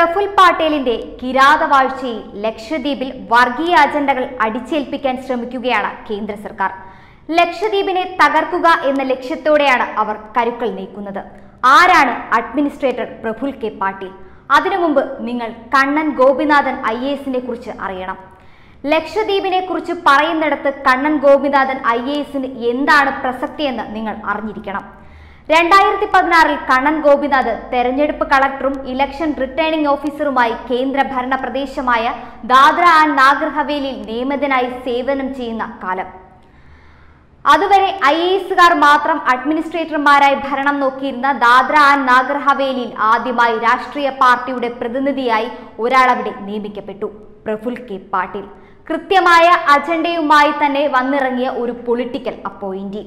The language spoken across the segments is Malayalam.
പ്രഫുൽ പാട്ടേലിന്റെ കിരാതവാഴ്ചയിൽ ലക്ഷദ്വീപിൽ വർഗീയ അജണ്ടകൾ അടിച്ചേൽപ്പിക്കാൻ ശ്രമിക്കുകയാണ് കേന്ദ്ര സർക്കാർ ലക്ഷദ്വീപിനെ തകർക്കുക എന്ന ലക്ഷ്യത്തോടെയാണ് അവർ കരുക്കൾ നീക്കുന്നത് ആരാണ് അഡ്മിനിസ്ട്രേറ്റർ പ്രഫുൽ കെ പാട്ടീൽ അതിനു മുമ്പ് നിങ്ങൾ കണ്ണൻ ഗോപിനാഥൻ ഐ എ എസിനെ കുറിച്ച് അറിയണം ലക്ഷദ്വീപിനെ കുറിച്ച് പറയുന്നിടത്ത് കണ്ണൻ ഗോപിനാഥൻ ഐ എ എസിന് എന്താണ് പ്രസക്തിയെന്ന് നിങ്ങൾ അറിഞ്ഞിരിക്കണം രണ്ടായിരത്തി പതിനാറിൽ കണ്ണൻ ഗോപിനാഥ് തെരഞ്ഞെടുപ്പ് കളക്ടറും ഇലക്ഷൻ റിട്ടേണിംഗ് ഓഫീസറുമായി കേന്ദ്ര ഭരണ പ്രദേശമായ ദാദ്ര ആൻഡ് നാഗർ ഹവേലിയിൽ നിയമിതനായി സേവനം ചെയ്യുന്ന കാലം അതുവരെ ഐ എ എസുകാർ മാത്രം അഡ്മിനിസ്ട്രേറ്റർമാരായി ഭരണം നോക്കിയിരുന്ന ദാദ്ര ആൻഡ് നാഗർ ഹവേലിയിൽ ആദ്യമായി രാഷ്ട്രീയ പാർട്ടിയുടെ പ്രതിനിധിയായി ഒരാൾ അവിടെ നിയമിക്കപ്പെട്ടു പ്രഫുൽ കെ പാട്ടീൽ കൃത്യമായ അജണ്ടയുമായി തന്നെ വന്നിറങ്ങിയ ഒരു പൊളിറ്റിക്കൽ അപ്പോയിന്റി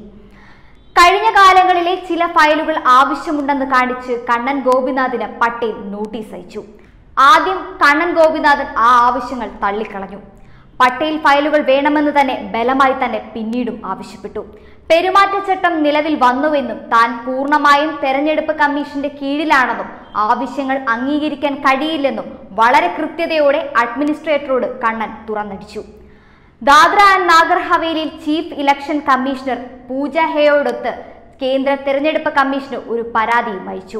കഴിഞ്ഞ കാലങ്ങളിലെ ചില ഫയലുകൾ ആവശ്യമുണ്ടെന്ന് കാണിച്ച് കണ്ണൻ ഗോപിനാഥിന് പട്ടേൽ നോട്ടീസ് അയച്ചു ആദ്യം കണ്ണൻ ഗോപിനാഥൻ ആ ആവശ്യങ്ങൾ തള്ളിക്കളഞ്ഞു പട്ടേൽ ഫയലുകൾ വേണമെന്ന് തന്നെ ബലമായി തന്നെ പിന്നീടും ആവശ്യപ്പെട്ടു പെരുമാറ്റച്ചട്ടം നിലവിൽ വന്നുവെന്നും താൻ പൂർണ്ണമായും തെരഞ്ഞെടുപ്പ് കമ്മീഷന്റെ കീഴിലാണെന്നും ആവശ്യങ്ങൾ അംഗീകരിക്കാൻ കഴിയില്ലെന്നും വളരെ കൃത്യതയോടെ അഡ്മിനിസ്ട്രേറ്ററോട് കണ്ണൻ തുറന്നടിച്ചു ദാദ്ര ആൻഡ് നാഗർ ഹവേലിയിൽ ചീഫ് ഇലക്ഷൻ കമ്മീഷണർ പൂജ ഹെയോടൊത്ത് കേന്ദ്ര തെരഞ്ഞെടുപ്പ് കമ്മീഷന് ഒരു പരാതിയും അയച്ചു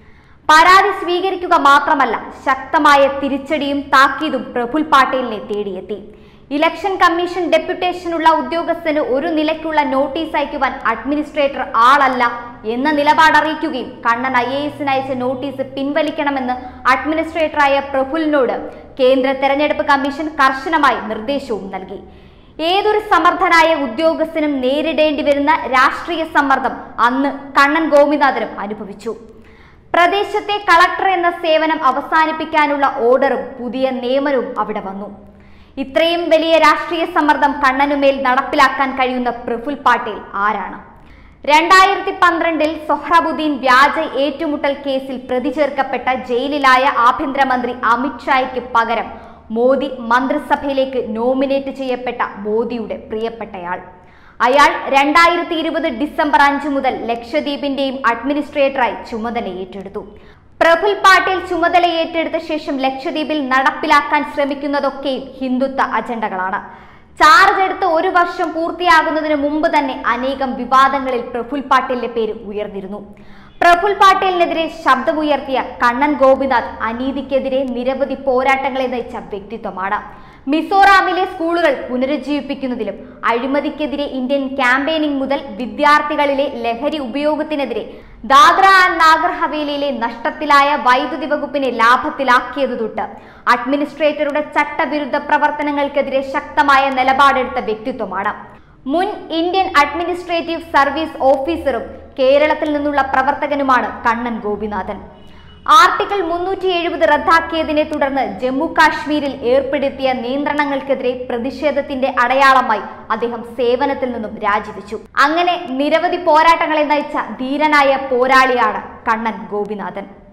പരാതി സ്വീകരിക്കുക മാത്രമല്ല ശക്തമായ തിരിച്ചടിയും താക്കീതും പ്രഫുൽ പാട്ടേലിനെ തേടിയെത്തി ഇലക്ഷൻ കമ്മീഷൻ ഡെപ്യൂട്ടേഷനുള്ള ഉദ്യോഗസ്ഥന് ഒരു നിലയ്ക്കുള്ള നോട്ടീസ് അയക്കുവാൻ അഡ്മിനിസ്ട്രേറ്റർ ആളല്ല എന്ന നിലപാട് അറിയിക്കുകയും കണ്ണൻ ഐ എ എസിന് അയച്ച നോട്ടീസ് പിൻവലിക്കണമെന്ന് അഡ്മിനിസ്ട്രേറ്ററായ പ്രഫുലിനോട് കേന്ദ്ര തെരഞ്ഞെടുപ്പ് കമ്മീഷൻ കർശനമായി നിർദ്ദേശവും നൽകി ഏതൊരു സമർത്ഥനായ ഉദ്യോഗസ്ഥനും നേരിടേണ്ടി വരുന്ന രാഷ്ട്രീയ സമ്മർദ്ദം അന്ന് കണ്ണൻ ഗോപിനാഥനും അനുഭവിച്ചു പ്രദേശത്തെ കളക്ടർ എന്ന സേവനം അവസാനിപ്പിക്കാനുള്ള ഓർഡറും പുതിയ നിയമനവും അവിടെ വന്നു ഇത്രയും വലിയ രാഷ്ട്രീയ സമ്മർദ്ദം കണ്ണനുമേൽ നടപ്പിലാക്കാൻ കഴിയുന്ന പ്രഫുൽ പാട്ടേൽ ആരാണ് രണ്ടായിരത്തി പന്ത്രണ്ടിൽ സൊഹ്റബുദ്ദീൻ വ്യാജ ഏറ്റുമുട്ടൽ കേസിൽ പ്രതി ചേർക്കപ്പെട്ട ജയിലിലായ ആഭ്യന്തരമന്ത്രി അമിത്ഷായ്ക്ക് പകരം മോദി മന്ത്രിസഭയിലേക്ക് നോമിനേറ്റ് ചെയ്യപ്പെട്ട മോദിയുടെ പ്രിയപ്പെട്ടയാൾ അയാൾ രണ്ടായിരത്തി ഇരുപത് ഡിസംബർ അഞ്ച് മുതൽ ലക്ഷദ്വീപിന്റെയും അഡ്മിനിസ്ട്രേറ്ററായി ചുമതല ഏറ്റെടുത്തു പ്രഫുൽ പാട്ടീൽ ചുമതല ഏറ്റെടുത്ത ശേഷം ലക്ഷദ്വീപിൽ നടപ്പിലാക്കാൻ ശ്രമിക്കുന്നതൊക്കെയും ഹിന്ദുത്വ അജണ്ടകളാണ് ചാർജ് എടുത്ത് ഒരു വർഷം പൂർത്തിയാകുന്നതിന് മുമ്പ് തന്നെ അനേകം വിവാദങ്ങളിൽ പ്രഫുൽ പാട്ടീലിന്റെ പേര് ഉയർന്നിരുന്നു പ്രഫുൽ പാട്ടീലിനെതിരെ ശബ്ദമുയർത്തിയ കണ്ണൻ ഗോപിനാഥ് അനീതിക്കെതിരെ നിരവധി പോരാട്ടങ്ങളെ നയിച്ച വ്യക്തിത്വമാണ് മിസോറാമിലെ സ്കൂളുകൾ പുനരുജ്ജീവിപ്പിക്കുന്നതിലും അഴിമതിക്കെതിരെ ഇന്ത്യൻ ക്യാമ്പയിനിംഗ് മുതൽ വിദ്യാർത്ഥികളിലെ ലഹരി ഉപയോഗത്തിനെതിരെ ദാദ്ര ആൻഡ് നാഗർ ഹവേലിയിലെ നഷ്ടത്തിലായ വൈദ്യുതി വകുപ്പിനെ ലാഭത്തിലാക്കിയതു തൊട്ട് അഡ്മിനിസ്ട്രേറ്ററുടെ ചട്ടവിരുദ്ധ പ്രവർത്തനങ്ങൾക്കെതിരെ ശക്തമായ നിലപാടെടുത്ത വ്യക്തിത്വമാണ് മുൻ ഇന്ത്യൻ അഡ്മിനിസ്ട്രേറ്റീവ് സർവീസ് ഓഫീസറും കേരളത്തിൽ നിന്നുള്ള പ്രവർത്തകനുമാണ് കണ്ണൻ ഗോപിനാഥൻ ആർട്ടിക്കിൾ മുന്നൂറ്റി എഴുപത് റദ്ദാക്കിയതിനെ തുടർന്ന് ജമ്മു കാശ്മീരിൽ ഏർപ്പെടുത്തിയ നിയന്ത്രണങ്ങൾക്കെതിരെ പ്രതിഷേധത്തിന്റെ അടയാളമായി അദ്ദേഹം സേവനത്തിൽ നിന്നും രാജിവെച്ചു അങ്ങനെ നിരവധി പോരാട്ടങ്ങളെ നയിച്ച ധീരനായ പോരാളിയാണ് കണ്ണൻ ഗോപിനാഥൻ